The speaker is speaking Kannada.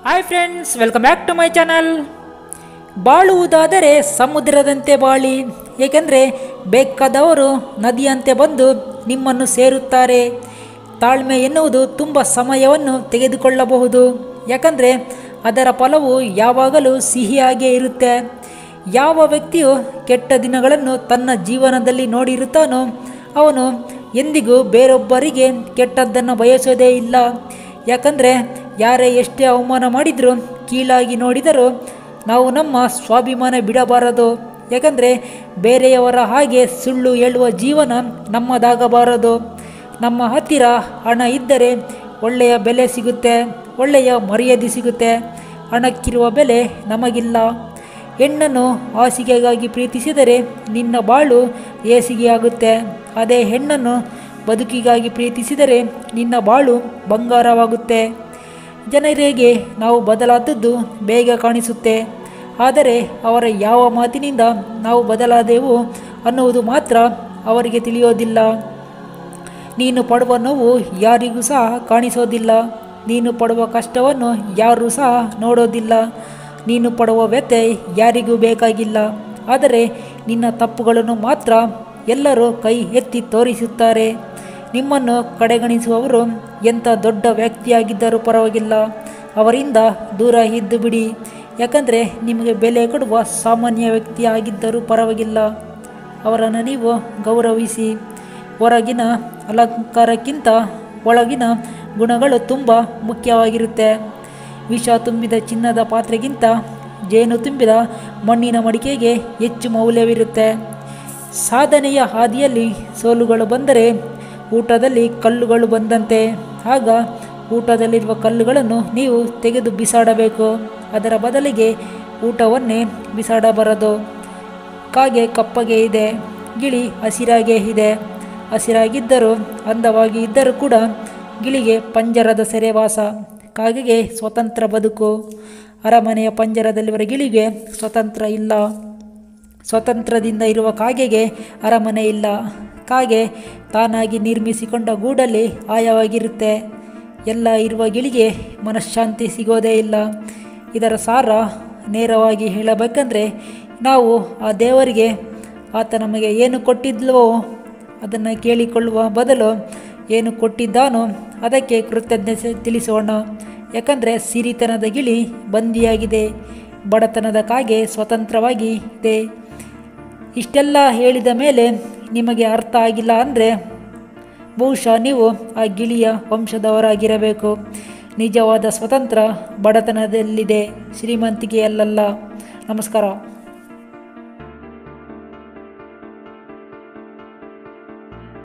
hi friends welcome back to my channel ಬಾಳುವುದಾದರೆ ಸಮುದ್ರದಂತೆ ಬಾಳಿ ಏಕೆಂದರೆ ಬೇಕಾದವರು ನದಿಯಂತೆ ಬಂದು ನಿಮ್ಮನ್ನು ಸೇರುತ್ತಾರೆ ತಾಳ್ಮೆ ಎನ್ನುವುದು ತುಂಬ ಸಮಯವನ್ನು ತೆಗೆದುಕೊಳ್ಳಬಹುದು ಯಾಕಂದರೆ ಅದರ ಫಲವು ಯಾವಾಗಲೂ ಸಿಹಿಯಾಗೇ ಇರುತ್ತೆ ಯಾವ ವ್ಯಕ್ತಿಯು ಕೆಟ್ಟ ದಿನಗಳನ್ನು ತನ್ನ ಜೀವನದಲ್ಲಿ ನೋಡಿರುತ್ತಾನೋ ಅವನು ಎಂದಿಗೂ ಬೇರೊಬ್ಬರಿಗೆ ಕೆಟ್ಟದ್ದನ್ನು ಬಯಸೋದೇ ಇಲ್ಲ ಯಾಕಂದರೆ ಯಾರೇ ಎಷ್ಟೇ ಅವಮಾನ ಮಾಡಿದರೂ ಕೀಳಾಗಿ ನೋಡಿದರೂ ನಾವು ನಮ್ಮ ಸ್ವಾಭಿಮಾನ ಬಿಡಬಾರದು ಯಾಕಂದರೆ ಬೇರೆಯವರ ಹಾಗೆ ಸುಳ್ಳು ಹೇಳುವ ಜೀವನ ನಮ್ಮದಾಗಬಾರದು ನಮ್ಮ ಹತ್ತಿರ ಹಣ ಇದ್ದರೆ ಒಳ್ಳೆಯ ಬೆಲೆ ಸಿಗುತ್ತೆ ಒಳ್ಳೆಯ ಮರ್ಯಾದೆ ಸಿಗುತ್ತೆ ಹಣಕ್ಕಿರುವ ಬೆಲೆ ನಮಗಿಲ್ಲ ಹೆಣ್ಣನ್ನು ಹಾಸಿಗೆಗಾಗಿ ಪ್ರೀತಿಸಿದರೆ ನಿನ್ನ ಬಾಳು ಏಸಿಗೆಯಾಗುತ್ತೆ ಅದೇ ಹೆಣ್ಣನ್ನು ಬದುಕಿಗಾಗಿ ಪ್ರೀತಿಸಿದರೆ ನಿನ್ನ ಬಾಳು ಬಂಗಾರವಾಗುತ್ತೆ ಜನರಿಗೆ ನಾವು ಬದಲಾದದ್ದು ಬೇಗ ಕಾಣಿಸುತ್ತೆ ಆದರೆ ಅವರ ಯಾವ ಮಾತಿನಿಂದ ನಾವು ಬದಲಾದೆವು ಅನ್ನುವುದು ಮಾತ್ರ ಅವರಿಗೆ ತಿಳಿಯೋದಿಲ್ಲ ನೀನು ಪಡುವ ನೋವು ಯಾರಿಗೂ ಸಹ ಕಾಣಿಸೋದಿಲ್ಲ ನೀನು ಪಡುವ ಕಷ್ಟವನ್ನು ಯಾರೂ ಸಹ ನೋಡೋದಿಲ್ಲ ನೀನು ಪಡುವ ವ್ಯಥೆ ಯಾರಿಗೂ ಬೇಕಾಗಿಲ್ಲ ಆದರೆ ನಿನ್ನ ತಪ್ಪುಗಳನ್ನು ಮಾತ್ರ ಎಲ್ಲರೂ ಕೈ ಎತ್ತಿ ತೋರಿಸುತ್ತಾರೆ ನಿಮ್ಮನ್ನು ಕಡೆಗಣಿಸುವವರು ಎಂಥ ದೊಡ್ಡ ವ್ಯಕ್ತಿಯಾಗಿದ್ದರೂ ಪರವಾಗಿಲ್ಲ ಅವರಿಂದ ದೂರ ಇದ್ದು ಬಿಡಿ ಯಾಕಂದರೆ ನಿಮಗೆ ಬೆಲೆ ಕೊಡುವ ಸಾಮಾನ್ಯ ವ್ಯಕ್ತಿಯಾಗಿದ್ದರೂ ಪರವಾಗಿಲ್ಲ ಅವರನ್ನು ನೀವು ಗೌರವಿಸಿ ಹೊರಗಿನ ಅಲಂಕಾರಕ್ಕಿಂತ ಒಳಗಿನ ಗುಣಗಳು ತುಂಬ ಮುಖ್ಯವಾಗಿರುತ್ತೆ ವಿಷ ತುಂಬಿದ ಚಿನ್ನದ ಪಾತ್ರೆಗಿಂತ ಜೇನು ತುಂಬಿದ ಮಣ್ಣಿನ ಮಡಿಕೆಗೆ ಹೆಚ್ಚು ಮೌಲ್ಯವಿರುತ್ತೆ ಸಾಧನೆಯ ಹಾದಿಯಲ್ಲಿ ಸೋಲುಗಳು ಬಂದರೆ ಊಟದಲ್ಲಿ ಕಲ್ಲುಗಳು ಬಂದಂತೆ ಆಗ ಊಟದಲ್ಲಿರುವ ಕಲ್ಲುಗಳನ್ನು ನೀವು ತೆಗೆದು ಬಿಸಾಡಬೇಕು ಅದರ ಬದಲಿಗೆ ಊಟವನ್ನೇ ಬಿಸಾಡಬಾರದು ಕಾಗೆ ಕಪ್ಪಗೆ ಇದೆ ಗಿಳಿ ಹಸಿರಾಗೇ ಇದೆ ಹಸಿರಾಗಿದ್ದರೂ ಅಂದವಾಗಿ ಇದ್ದರೂ ಕೂಡ ಗಿಳಿಗೆ ಪಂಜರದ ಸೆರೆವಾಸ ಕಾಗೆಗೆ ಸ್ವತಂತ್ರ ಬದುಕು ಅರಮನೆಯ ಪಂಜರದಲ್ಲಿರುವ ಗಿಳಿಗೆ ಸ್ವತಂತ್ರ ಇಲ್ಲ ಸ್ವತಂತ್ರದಿಂದ ಇರುವ ಕಾಗೆಗೆ ಅರಮನೆ ಇಲ್ಲ ಕಾಗೆ ತಾನಾಗಿ ನಿರ್ಮಿಸಿಕೊಂಡ ಗೂಡಲ್ಲಿ ಆಯವಾಗಿರುತ್ತೆ ಎಲ್ಲ ಇರುವ ಗಿಳಿಗೆ ಮನಃಶಾಂತಿ ಸಿಗೋದೇ ಇಲ್ಲ ಇದರ ಸಾರ ನೇರವಾಗಿ ಹೇಳಬೇಕಂದ್ರೆ ನಾವು ಆ ದೇವರಿಗೆ ಆತ ನಮಗೆ ಏನು ಕೊಟ್ಟಿದ್ಲೋ ಅದನ್ನು ಕೇಳಿಕೊಳ್ಳುವ ಬದಲು ಏನು ಕೊಟ್ಟಿದ್ದಾನೋ ಅದಕ್ಕೆ ಕೃತಜ್ಞತೆ ತಿಳಿಸೋಣ ಯಾಕಂದರೆ ಸಿರಿತನದ ಗಿಳಿ ಬಂದಿಯಾಗಿದೆ ಬಡತನದ ಕಾಗೆ ಸ್ವತಂತ್ರವಾಗಿ ಇದೆ ಇಷ್ಟೆಲ್ಲ ಹೇಳಿದ ಮೇಲೆ ನಿಮಗೆ ಅರ್ಥ ಆಗಿಲ್ಲ ಅಂದರೆ ಬಹುಶಃ ನೀವು ಆ ಗಿಳಿಯ ವಂಶದವರಾಗಿರಬೇಕು ನಿಜವಾದ ಸ್ವತಂತ್ರ ಬಡತನದಲ್ಲಿದೆ ಶ್ರೀಮಂತಿಕೆಯಲ್ಲ ನಮಸ್ಕಾರ